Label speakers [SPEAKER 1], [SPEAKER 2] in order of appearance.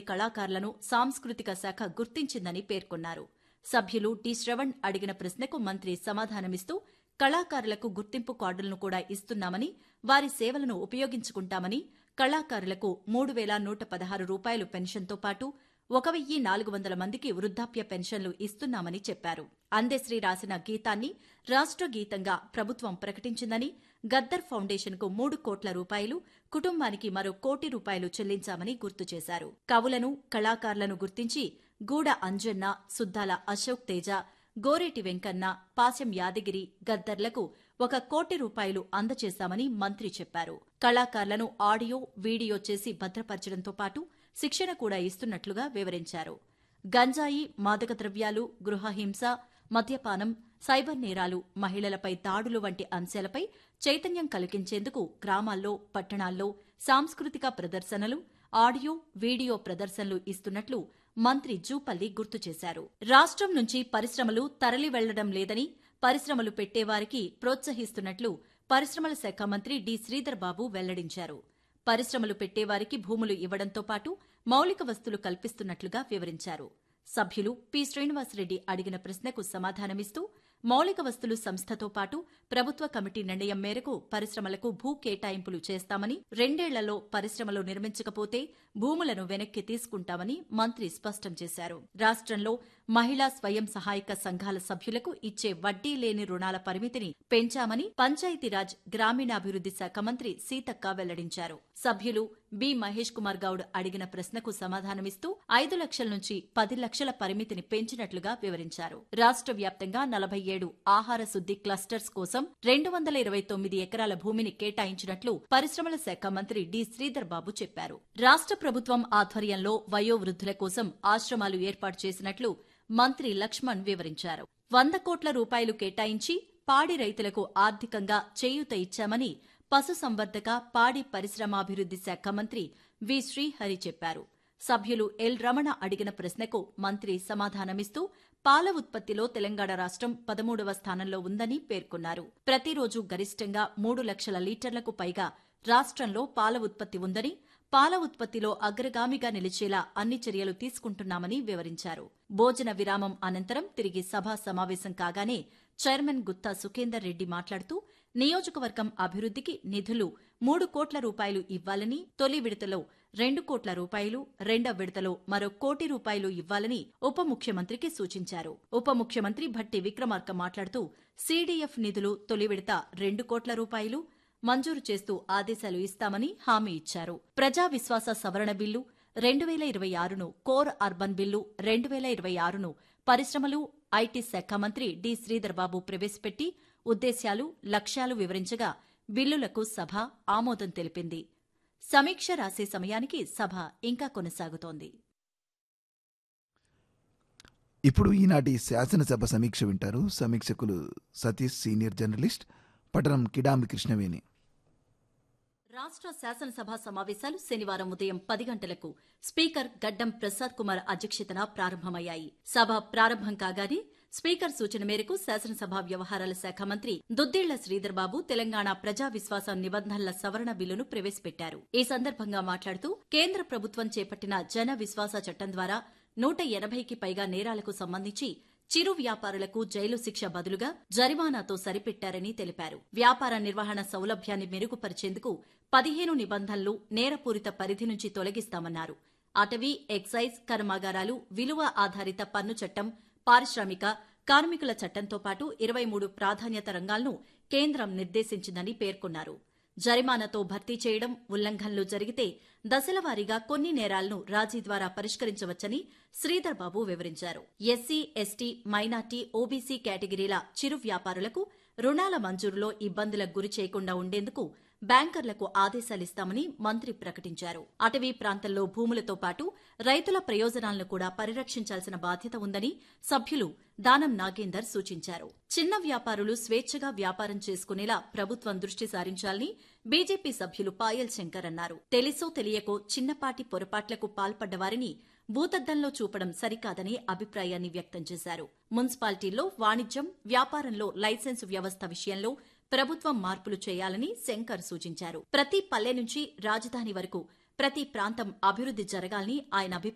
[SPEAKER 1] కళాకారులను సాంస్కృతిక శాఖ గుర్తించిందని పేర్కొన్నారు సభ్యులు టి శ్రవణ్ అడిగిన ప్రశ్నకు మంత్రి సమాధానమిస్తూ కళాకారులకు గుర్తింపు కార్డులను కూడా ఇస్తున్నామని వారి సేవలను ఉపయోగించుకుంటామని కళాకారులకు మూడు వేల నూట పదహారు రూపాయలు పెన్షన్తో పాటు ఒక వెయ్యి నాలుగు వందల మందికి వృద్ధాప్య పెన్షన్లు ఇస్తున్నామని చెప్పారు అందెశ్రీ రాసిన గీతాన్ని రాష్ట్ర గీతంగా ప్రభుత్వం ప్రకటించిందని గద్దర్ ఫౌండేషన్కు మూడు కోట్ల రూపాయలు కుటుంబానికి మరో కోటి రూపాయలు చెల్లించామని గుర్తు చేశారు కవులను కళాకారులను గుర్తించి గూడ అంజన్న సుద్దాల అశోక్ తేజ గోరేటి వెంకన్న పాశం యాదగిరి గద్దర్లకు ఒక కోటి రూపాయలు అందజేశామని మంత్రి చెప్పారు కళాకారులను ఆడియో వీడియో చేసి భద్రపరచడంతో పాటు శిక్షణ కూడా ఇస్తున్నట్లుగా వివరించారు గంజాయి మాదక ద్రవ్యాలు గృహహింస మద్యపానం సైబర్ నేరాలు మహిళలపై దాడులు వంటి అంశాలపై చైతన్యం కలిగించేందుకు గ్రామాల్లో పట్టణాల్లో సాంస్కృతిక ప్రదర్శనలు ఆడియో వీడియో ప్రదర్శనలు ఇస్తున్నట్లు మంత్రి జూపల్లి గుర్తు చేశారు రాష్ట్రం నుంచి పరిశ్రమలు తరలి వెళ్లడం లేదని పరిశ్రమలు పెట్టేవారికి ప్రోత్సహిస్తున్నట్లు పరిశ్రమల శాఖ మంత్రి డి శ్రీధర్ బాబు వెల్లడించారు పరిశ్రమలు పెట్టేవారికి భూములు ఇవ్వడంతో పాటు మౌలిక వస్తువులు కల్పిస్తున్నట్లుగా వివరించారు సభ్యులు పి శ్రీనివాసరెడ్డి అడిగిన ప్రశ్నకు సమాధానమిస్తూ మౌలిక వస్తువులు సంస్థతో పాటు ప్రభుత్వ కమిటీ నిర్ణయం మేరకు పరిశ్రమలకు భూ కేటాయింపులు చేస్తామని రెండేళ్లలో పరిశ్రమలు నిర్మించకపోతే భూములను వెనక్కి తీసుకుంటామని మంత్రి స్పష్టం చేశారు రాష్ట్రంలో మహిళా స్వయం సహాయక సంఘాల సభ్యులకు ఇచ్చే వడ్డీ లేని రుణాల పరిమితిని పెంచామని పంచాయతీరాజ్ గ్రామీణాభివృద్ది శాఖ మంత్రి సీతక్క వెల్లడించారు సభ్యులు బి మహేష్ కుమార్ గౌడ్ అడిగిన ప్రశ్నకు సమాధానమిస్తూ ఐదు లక్షల నుంచి పది లక్షల పరిమితిని పెంచినట్లుగా వివరించారు రాష్ట్ర వ్యాప్తంగా నలభై ఏడు ఆహార శుద్ది క్లస్టర్స్ కోసం రెండు వందల ఇరవై తొమ్మిది ఎకరాల భూమిని కేటాయించినట్లు పరిశ్రమల శాఖ మంత్రి డి శ్రీధర్ బాబు చెప్పారు రాష్ట్ర ప్రభుత్వం ఆధ్వర్యంలో వయోవృద్ధుల కోసం ఆశ్రమాలు ఏర్పాటు చేసినట్లు మంత్రి లక్ష్మణ్ వివరించారు వంద కోట్ల రూపాయలు కేటాయించి పాడి రైతులకు ఆర్థికంగా చేయూత ఇచ్చామని పశుసంవర్ధక పాడి పరిశ్రమాభివృద్ది శాఖ మంత్రి వి శ్రీహరి చెప్పారు సభ్యులు ఎల్ రమణ అడిగిన ప్రశ్నకు మంత్రి సమాధానమిస్తూ పాల ఉత్పత్తిలో తెలంగాణ రాష్ట్రం పదమూడవ స్థానంలో ఉందని పేర్కొన్నారు ప్రతిరోజు గరిష్టంగా మూడు లక్షల లీటర్లకు పైగా రాష్ట్రంలో పాల ఉత్పత్తి ఉందని పాల ఉత్పత్తిలో అగ్రగామిగా నిలిచేలా అన్ని చర్యలు తీసుకుంటున్నామని వివరించారు భోజన విరామం అనంతరం తిరిగి సభ సమావేశం కాగానే చైర్మన్ గుత్తా సుఖేందర్ రెడ్డి మాట్లాడుతూ నియోజకవర్గం అభివృద్దికి నిధులు మూడు కోట్ల రూపాయలు ఇవ్వాలని తొలి విడతలో రెండు కోట్ల రూపాయలు రెండవ విడతలో మరో కోటి రూపాయలు ఇవ్వాలని ఉప ముఖ్యమంత్రికి సూచించారు ఉప ముఖ్యమంత్రి భట్టి విక్రమార్క మాట్లాడుతూ సీడీఎఫ్ నిధులు తొలి విడత రెండు కోట్ల రూపాయలు మంజూరు చేస్తూ ఆదేశాలు ఇస్తామని హామీ ఇచ్చారు ప్రజా విశ్వాస సవరణ బిల్లు రెండు వేల ఇరవై ఆరును కోర్ అర్బన్ బిల్లు రెండు వేల ఇరవై ఆరును పరిశ్రమలు ఐటీ శాఖ మంత్రి డి శ్రీధర్ బాబు ప్రవేశపెట్టి ఉద్దేశ్యాలు లక్ష్యాలు వివరించగా బిల్లులకు సభ ఆమోదం తెలిపింది సమీక్ష రాసే సమయానికి సభ ఇంకా కొనసాగుతోంది
[SPEAKER 2] ఇప్పుడు ఈనాటి శాసనసభ సమీక్ష వింటారు సమీక్షకులు సతీష్ సీనియర్ జర్నలిస్ట్ పట్టణం కిడాంబి కృష్ణవేణి
[SPEAKER 1] రాష్ట్ర శాసనసభ సమావేశాలు శనివారం ఉదయం పది గంటలకు స్పీకర్ గడ్డం ప్రసాద్ కుమార్ అధ్యక్షతన ప్రారంభమయ్యాయి సభ ప్రారంభం కాగానే స్పీకర్ సూచన మేరకు శాసనసభ వ్యవహారాల శాఖ మంత్రి దుద్దిళ్ల శ్రీధర్ బాబు తెలంగాణ ప్రజా విశ్వాస నిబంధనల సవరణ బిల్లును ప్రవేశపెట్టారు ఈ సందర్భంగా మాట్లాడుతూ కేంద్ర ప్రభుత్వం చేపట్టిన జన విశ్వాస చట్టం ద్వారా నూట ఎనభైకి పైగా నేరాలకు సంబంధించి చిరు వ్యాపారులకు జైలు శిక్ష బదులుగా జరిమానాతో సరిపెట్టారని తెలిపారు వ్యాపార నిర్వహణ సౌలభ్యాన్ని మెరుగుపరిచేందుకు పదిహేను నిబంధనలు నేరపూరిత పరిధి నుంచి తొలగిస్తామన్నారు అటవీ ఎక్సైజ్ కర్మాగారాలు విలువ ఆధారిత పన్ను చట్టం పారిశ్రామిక కార్మికుల చట్టంతో పాటు ఇరవై మూడు ప్రాధాన్యత రంగాలను కేంద్రం నిర్దేశించిందని పేర్కొన్నారు జరిమానాతో భర్తీ చేయడం ఉల్లంఘనలు జరిగితే దశలవారీగా కొన్ని నేరాలను రాజీ ద్వారా పరిష్కరించవచ్చని శ్రీధర్ బాబు వివరించారు ఎస్సీ ఎస్టీ మైనార్టీ ఓబీసీ కేటగిరీల చిరు వ్యాపారులకు రుణాల మంజూరులో ఇబ్బందులకు గురి చేయకుండా ఉండేందుకు బ్యాంకర్లకు ఆదేశాలిస్తామని మంత్రి ప్రకటించారు అటవీ ప్రాంతంలో భూములతో పాటు రైతుల ప్రయోజనాలను కూడా పరిరక్షించాల్సిన బాధ్యత ఉందని సభ్యులు దానం నాగేందర్ సూచించారు చిన్న వ్యాపారులు స్వేచ్ఛగా వ్యాపారం చేసుకునేలా ప్రభుత్వం దృష్టి సారించాలని బీజేపీ సభ్యులు పాయల్ శంకర్ అన్నారు తెలుసో తెలియకో చిన్నపాటి పొరపాట్లకు పాల్పడ్డ వారిని భూతద్దంలో చూపడం సరికాదని అభిప్రాయాన్ని వ్యక్తం చేశారు మున్సిపాలిటీల్లో వాణిజ్యం వ్యాపారంలో లైసెన్సు వ్యవస్థ విషయంలో ప్రభుత్వం మార్పులు చేయాలని శంకర్ సూచించారు ప్రతి పల్లె నుంచి రాజధాని వరకు ప్రతి ప్రాంతం అభివృద్ది జరగాలని ఆయన అభిప్రాయం